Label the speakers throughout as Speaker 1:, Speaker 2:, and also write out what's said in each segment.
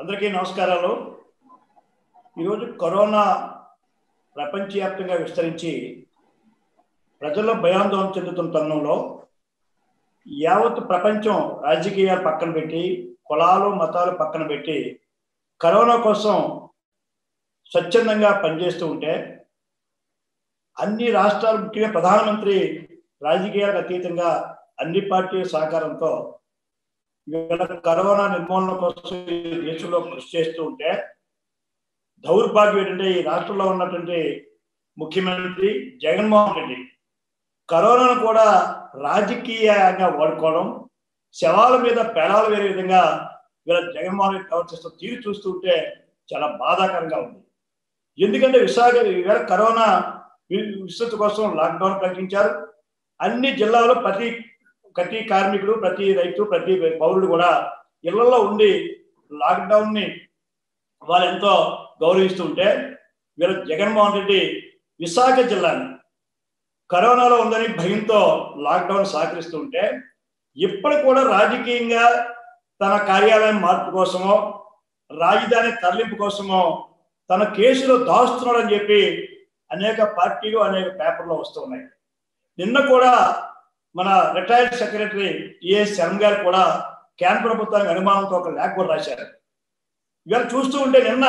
Speaker 1: అందరికీ నమస్కారాలు ఈరోజు కరోనా ప్రపంచవ్యాప్తంగా విస్తరించి ప్రజల్లో భయాందోళన చెందుతున్న తరుణంలో యావత్ ప్రపంచం రాజకీయాలు పక్కన పెట్టి కులాలు మతాలు పక్కన పెట్టి కరోనా కోసం స్వచ్ఛందంగా పనిచేస్తూ ఉంటే అన్ని రాష్ట్రాలు ముఖ్యంగా ప్రధానమంత్రి రాజకీయాలకు అతీతంగా అన్ని పార్టీల సహకారంతో ఇవాళ కరోనా నిర్మూలన కోసం ఈ దేశంలో కృషి చేస్తూ ఉంటే దౌర్భాగ్యం ఏంటంటే ఈ రాష్ట్రంలో ఉన్నటువంటి ముఖ్యమంత్రి జగన్మోహన్ రెడ్డి కరోనాను కూడా రాజకీయంగా వాడుకోవడం శవాల మీద పెడాలు వేరే విధంగా ఇవాళ జగన్మోహన్ రెడ్డి ప్రవర్తిస్తూ తీరు చూస్తూ ఉంటే చాలా బాధాకరంగా ఉంది ఎందుకంటే విశాఖ ఇవాళ కరోనా విస్తృతి కోసం లాక్డౌన్ ప్రకటించారు అన్ని జిల్లాలో ప్రతి ప్రతి కార్మికుడు ప్రతి రైతు ప్రతి పౌరుడు కూడా ఇళ్లలో ఉండి లాక్డౌన్ ని వాళ్ళు ఎంతో గౌరవిస్తుంటే వీళ్ళ జగన్మోహన్ రెడ్డి విశాఖ జిల్లాని కరోనాలో ఉందని భయంతో లాక్డౌన్ సహకరిస్తుంటే ఇప్పుడు కూడా రాజకీయంగా తన కార్యాలయం మార్పు కోసమో రాజధాని తరలింపు కోసమో తన కేసులో దాస్తున్నాడని చెప్పి అనేక పార్టీలు అనేక పేపర్లో వస్తున్నాయి నిన్న కూడా మన రిటైర్డ్ సెక్రటరీ ఈఎస్ శర్మ గారు కూడా కేంద్ర ప్రభుత్వానికి అనుమానంతో ఒక లేఖ కూడా రాశారు ఇవాళ చూస్తూ ఉంటే నిన్న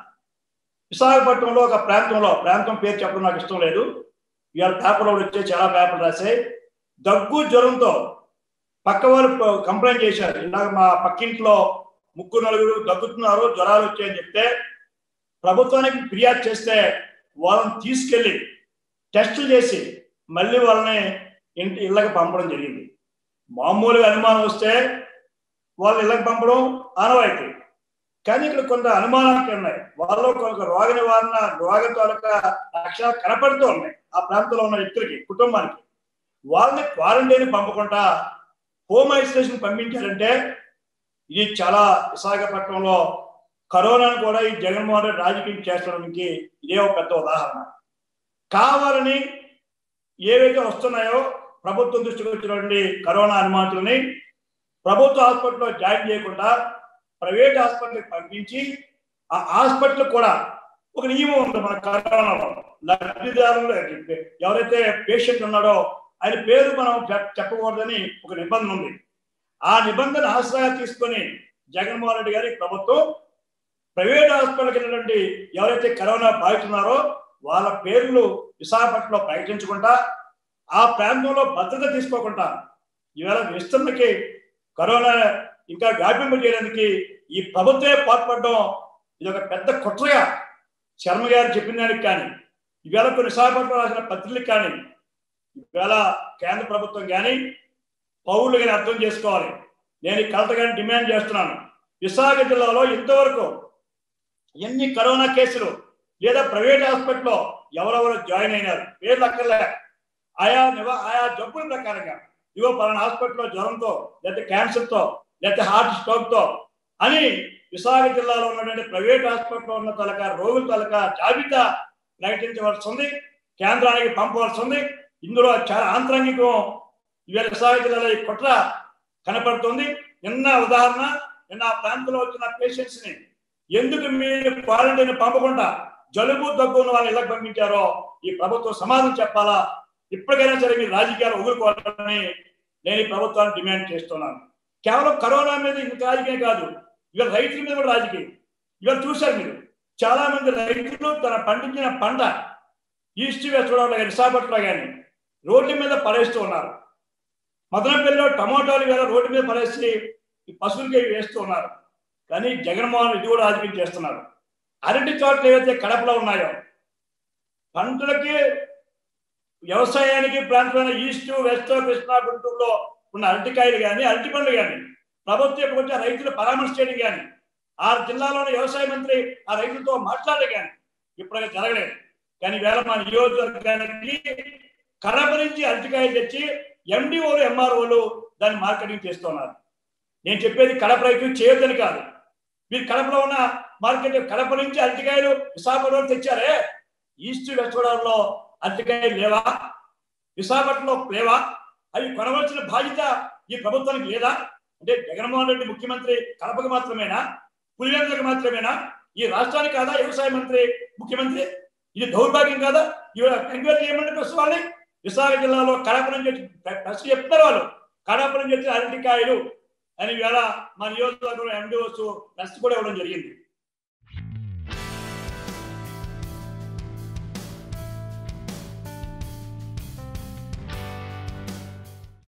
Speaker 1: విశాఖపట్నంలో ఒక ప్రాంతంలో ప్రాంతం పేరు చెప్పడం నాకు ఇష్టం లేదు ఇవాళ పేపర్లో వచ్చే చాలా పేపర్లు రాశాయి దగ్గు జ్వరంతో పక్క వాళ్ళు కంప్లైంట్ చేశారు ఇలాగ మా పక్కింట్లో ముగ్గురు నలుగురు దగ్గుతున్నారు జ్వరాలు వచ్చాయని చెప్తే ప్రభుత్వానికి ఫిర్యాదు చేస్తే వాళ్ళని తీసుకెళ్ళి టెస్టులు చేసి మళ్ళీ వాళ్ళని ఇంటి ఇళ్ళకి పంపడం జరిగింది మామూలుగా అనుమానం వస్తే వాళ్ళు ఇళ్ళకి పంపడం ఆనవాయితీ కానీ ఇక్కడ కొంత అనుమానాలు ఉన్నాయి వాళ్ళు కొంత రోగ నివారణ రోగ తాలూకా లక్షణాలు కనపడుతూ ఉన్నాయి ఆ ప్రాంతంలో ఉన్న వ్యక్తులకి కుటుంబానికి వాళ్ళని క్వారంటైన్ పంపకుండా హోమ్ ఐసోలేషన్ పంపించారంటే ఇది చాలా విశాఖపట్నంలో కరోనాను కూడా ఈ జగన్మోహన్ రెడ్డి రాజకీయం చేస్తడానికి ఇదే ఒక పెద్ద ఉదాహరణ కావాలని ఏవైతే వస్తున్నాయో ప్రభుత్వం దృష్టికి వచ్చినటువంటి కరోనా అనుమాతులని ప్రభుత్వ హాస్పిటల్లో జాయిన్ చేయకుండా ప్రైవేట్ హాస్పిటల్కి పంపించి ఆ హాస్పిటల్ కూడా ఒక నియమం ఉంది మన కరోనాలో లబ్ధిదారులు ఎవరైతే పేషెంట్ ఉన్నాడో ఆయన పేరు మనం చెప్పకూడదని ఒక నిబంధన ఉంది ఆ నిబంధన ఆశ్రయ తీసుకొని జగన్మోహన్ రెడ్డి గారి ప్రభుత్వం ప్రైవేట్ హాస్పిటల్కి వెళ్ళినటువంటి ఎవరైతే కరోనా బాధితున్నారో వాళ్ళ పేర్లు విశాఖపట్నంలో ప్రకటించకుండా ఆ ప్రాంతంలో భద్రత తీసుకోకుండా ఈవేళ విస్తరణకి కరోనా ఇంకా వ్యాపింప చేయడానికి ఈ ప్రభుత్వమే పాల్పడడం ఇది ఒక పెద్ద కుట్రగా శర్మ గారు చెప్పిన దానికి కానీ ఈవేళ కొన్ని విశాఖపట్నం రాసిన పత్రికలకు కానీ ఈవేళ కేంద్ర ప్రభుత్వం కానీ పౌరులు కానీ అర్థం చేసుకోవాలి నేను ఈ కలత కానీ డిమాండ్ చేస్తున్నాను విశాఖ జిల్లాలో ఇంతవరకు ఎన్ని కరోనా కేసులు లేదా ప్రైవేట్ హాస్పిటల్లో ఎవరెవరు జాయిన్ అయినారు పేర్లు అక్కర్లే ఆయా నివా ఆయా జబ్బుల ప్రకారంగా ఇగో పలానా హాస్పిటల్లో జ్వరంతో లేకపోతే క్యాన్సర్తో లేకపోతే హార్ట్ స్ట్రోక్తో అని విశాఖ జిల్లాలో ఉన్నటువంటి ప్రైవేట్ హాస్పిటల్లో ఉన్న తలక రోగుల తలక జాబితా ప్రకటించవలసి ఉంది కేంద్రానికి పంపవలసి ఉంది ఇందులో చాలా ఆంతరంగికం ఇవాళ విశాఖ జిల్లాలో ఈ కుట్ర కనపడుతుంది నిన్న ఉదాహరణ నిన్న ఆ ప్రాంతంలో వచ్చిన పేషెంట్స్ ని ఎందుకు మీరు క్వారంటైన్ పంపకుండా జలుబు దగ్గు ఉన్న వాళ్ళు ఇళ్ళకి పంపించారో ఈ ప్రభుత్వం సమాధానం చెప్పాలా ఇప్పటికైనా సరే మీరు రాజకీయాలు వదులుకోవాలని నేను ఈ ప్రభుత్వాన్ని డిమాండ్ చేస్తున్నాను కేవలం కరోనా మీద ఇంత రాజకీయం కాదు ఇవాళ రైతుల మీద కూడా రాజకీయం ఇవాళ చూశారు మీరు చాలా మంది రైతులు తన పండించిన పంట ఈస్ట్ వెస్ట్ గోదావరిలో కానీ విశాఖపట్నంలో కానీ రోడ్ల మీద పడేస్తూ ఉన్నారు మదనపల్లిలో టమోటాలు వేళ రోడ్డు మీద పడేసి ఈ పశువులకి వేస్తూ ఉన్నారు కానీ జగన్మోహన్ ఇది కూడా రాజకీయం చేస్తున్నారు అరటి చోట్ల ఏవైతే కడపలో ఉన్నాయో పంటలకి వ్యవసాయానికి ప్రాంతమైన ఈస్ట్ వెస్ట్ కృష్ణా గుంటూరులో ఉన్న అరటికాయలు కానీ అరటి పండ్లు కానీ ప్రభుత్వం ఎప్పుడొచ్చే రైతులు పరామర్శ చేయడం కానీ ఆ జిల్లాలోని వ్యవసాయ మంత్రి ఆ రైతులతో మాట్లాడే కానీ ఇప్పటికే జరగలేదు కానీ వేళ మా నియోజకవర్గానికి కడప నుంచి అరటికాయలు తెచ్చి ఎండిఓలు ఎంఆర్ఓలు దాన్ని మార్కెటింగ్ చేస్తున్నారు నేను చెప్పేది కడప రైతులు చేయొద్దని కాదు మీరు కడపలో ఉన్న మార్కెట్ కడప నుంచి అరటికాయలు విశాఖపట్నం తెచ్చారే ఈస్ట్ వెస్ట్ గోదావరిలో అరటికాయలు లేవా విశాఖపట్నంలో లేవా అవి కొనవలసిన బాధ్యత ఈ ప్రభుత్వానికి లేదా అంటే జగన్మోహన్ రెడ్డి ముఖ్యమంత్రి కడపకు మాత్రమేనా పులివెందులకు మాత్రమేనా ఈ రాష్ట్రానికి కాదా వ్యవసాయ మంత్రి ముఖ్యమంత్రి ఇది దౌర్భాగ్యం కాదా ఇవాళ ఎంక్వైరీ చేయమని ప్రశ్న వాళ్ళని విశాఖ జిల్లాలో కడప నుంచి వచ్చి ప్రశ్న చెప్తారు వాళ్ళు కడప నుంచి వచ్చి అరటికాయలు అని వేళ మా నియోజకవర్గంలో ఎండిఓస్ ప్రశ్న కూడా ఇవ్వడం జరిగింది